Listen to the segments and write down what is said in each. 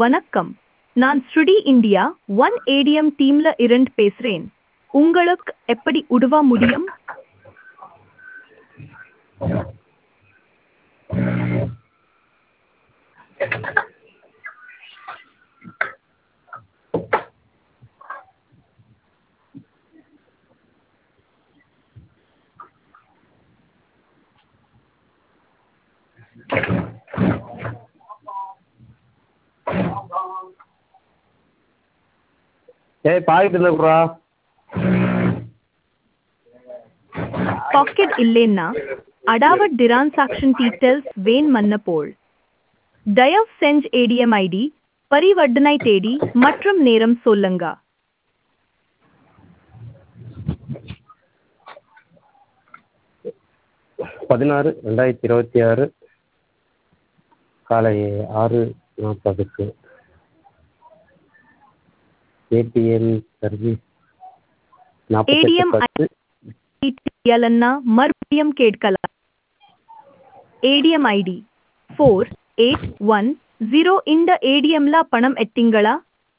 வணக்கம் நான் ஸ்ருடி இந்தியா ஒன் ஏடிஎம் டீம்ல இருந்து பேசுறேன் உங்களுக்கு எப்படி உதவ முடியும் ஏய் பாக்கெட் இருந்தா குடுறா பாக்கெட் இல்லைன்னா அடாவட் டிரான்சாக்ஷன் டீட்டெயில்ஸ் வேன் மன்னப்போல் தயவு செஞ்சு ஏடிஎம் ஐடி பரிவர்த்தனை தேதி மற்றும் நேரம் சொல்லுங்க பதினாறு ரெண்டாயிரத்தி இருபத்தி ஆறு காலை ஆறு நாற்பதுக்கு ஏடிஎம் சர்வீஸ் நாற்பத்தெட்டு ADM பத்து எலன்னா மறுபடியும் கேட்கலாம் ATM ID four eight one zero இந்த ஏடிஎம்ல பணம் எட்டிங்களா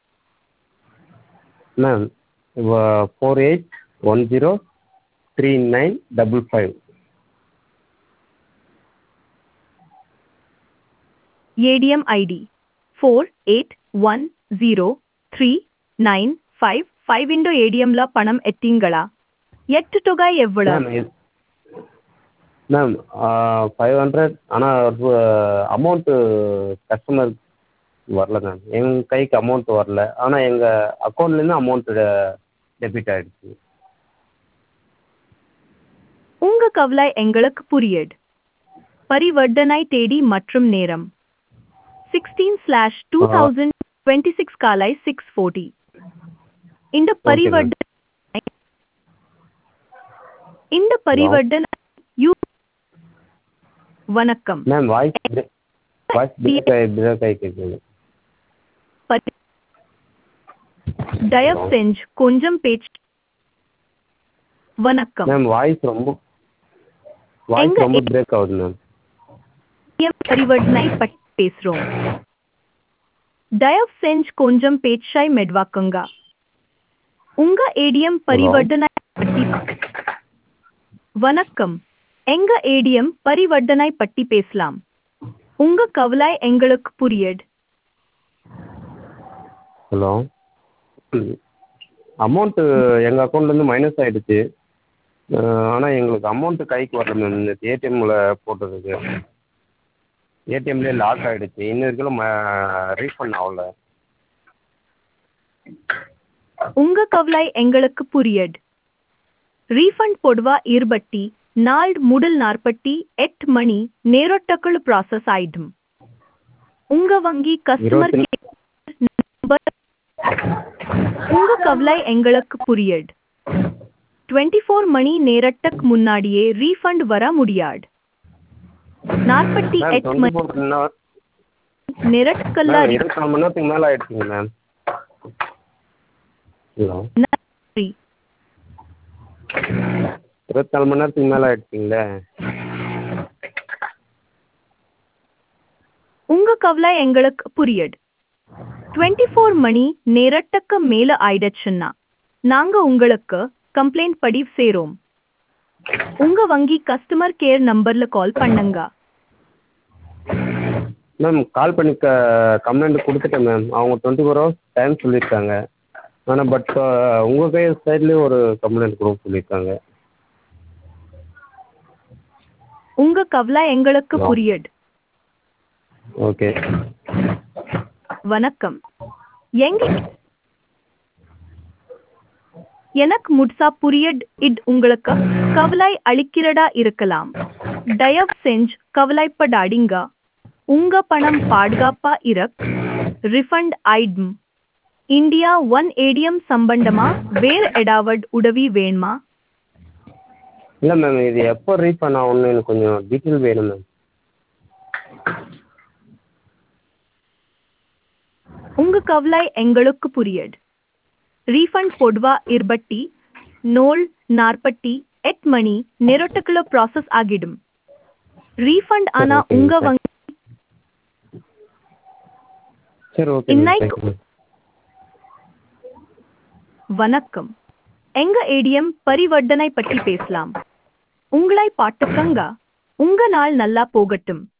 ma'am four eight one zero three nine double five ATM ID four eight one zero three nine five five into ஏடிஎம்ல பணம் எட்டிங்களா எட்டு தொகை மேம் எவ்வளவு இது மேம் ஃபைவ் ஹண்ட்ரட் ஆனால் அமௌண்ட்டு கஸ்டமர் வரல மேம் எங்கள் கைக்கு அமௌண்ட் வரல ஆனால் எங்கள் அக்கௌண்ட்லேருந்து அமௌண்ட்டு டெபிட் ஆகிடுச்சு உங்க கவலை எங்களுக்கு புரியுது பரிவர்த்தனை தேதி மற்றும் நேரம் sixteen slash two thousand twenty six காலை சிக்ஸ் ஃபோர்ட்டி இந்த பரிவர்த்தனை இந்த பரிவர்த்தனை யூ வணக்கம் மேம் வாய்ஸ் வாய்ஸ் பிரேக் ஆகி பிரேக் ஆகி கேட்குது பரி- தயவு செஞ்சு கொஞ்சம் பேச்சு வணக்கம் மேம் வாய்ஸ் ரொம்ப வாய்ஸ் எங்க- ரொம்ப பிரேக் ஆகுது மேம் ஏடிஎம் பரிவர்த்தனை பற்றி பேசுறோம் தயவு செஞ்சு கொஞ்சம் பேச்சாய் மெட்வாக்குங்க உங்க ஏடிஎம் பரிவர்த்தனை பற்றி வணக்கம் எங்க ஏடிஎம் பரிவர்த்தனை பற்றி பேசலாம் உங்க கவலை எங்களுக்கு புரியுது ஹலோ அமௌண்ட்டு எங்கள் அக்கௌண்ட்லேருந்து மைனஸ் ஆகிடுச்சு ஆனால் எங்களுக்கு அமௌண்ட்டு கைக்கு வரல மேம் இந்த ஏடிஎம்மில் போட்டதுக்கு ஏடிஎம்லேயே லாக் ஆகிடுச்சு இன்னும் வரைக்கும் ரீஃபண்ட் ஆகல உங்க கவலை எங்களுக்கு புரியுது ரீஃபண்ட் போடுவா இருபட்டி நாள் முதல் நாற்பத்தி எட்டு மணி நேரத்துக்குள் ப்ராசஸ் ஆயிடும் உங்க வங்கி கஸ்டமர் இருபத்தி- கேர் நம்பர் உங்க கவலை எங்களுக்கு புரியுது டுவெண்ட்டி ஃபோர் மணி நேரத்துக்கு முன்னாடியே ரீஃபண்ட் வர முடியாது நாற்பத்தி மேம் எட்டு டுவெண்ட்டி மணி ஃபோர் ஹவர் நேரத்துக்குள்ள மேம் இருபத்தி நாலு மணி நேரத்துக்கு மேலே ஆகிடுச்சிங்க மேம் ஹலோ நன்றி இருபத்தி நாலு மணி நேரத்துக்கு மேலே ஆகிடுச்சிங்களே உங்க கவலை எங்களுக்கு புரியுது டுவெண்ட்டி ஃபோர் மணி நேரத்துக்கு மேல ஆயிடுச்சுன்னா நாங்க உங்களுக்கு கம்ப்ளைண்ட் பதிவு செய்றோம் உங்க வங்கி கஸ்டமர் கேர் நம்பர்ல கால் பண்ணுங்க மேம் கால் பண்ணி க கம்ப்ளைண்ட் கொடுத்துட்டேன் மேம் அவங்க டுவெண்ட்டி ஃபோர் ஹவர்ஸ் டைம் சொல்லியிருக்காங்க ஆனால் பட் உங்கள் கை சைட்லேயும் ஒரு கம்ப்ளைண்ட் கொடுக்க சொல்லியிருக்காங்க உங்க கவலை எங்களுக்கு ஆ. புரியுது ஓகே வணக்கம் எங்க எனக்கு முட்சா புரியட் இட் உங்களுக்கு கவலை அளிக்கிறதா இருக்கலாம் தயவு செஞ்சு கவலைப்படாதீங்க உங்க பணம் பாதுகாப்பா இருக் ரிஃபண்ட் ஆயிடும் இந்தியா ஒன் ஏடிஎம் சம்பந்தமா வேற எடாவட் உதவி வேணுமா இல்லை மேம் இது எப்போ ரீஃபண்ட் ஆகும்னு எனக்கு கொஞ்சம் டீட்டெயில் வேணும் மேம் உங்க கவலை எங்களுக்கு புரியுது ரீஃபண்ட் போடுவா இருபட்டி நோல் நாற்பத்தி எட் மணி நேரத்துக்குள்ள ப்ராசஸ் ஆகிடும் ரீஃபண்ட் ஆனா Okay, உங்க okay. வங்கி சரி ஓகே மேம் இன்னைக்கு- தேங்க்யூ மேம் வணக்கம் எங்க ஏடிஎம் பரிவர்த்தனை பற்றி பேசலாம் உங்களை பாட்டுக்கங்க உங்க நாள் நல்லா போகட்டும்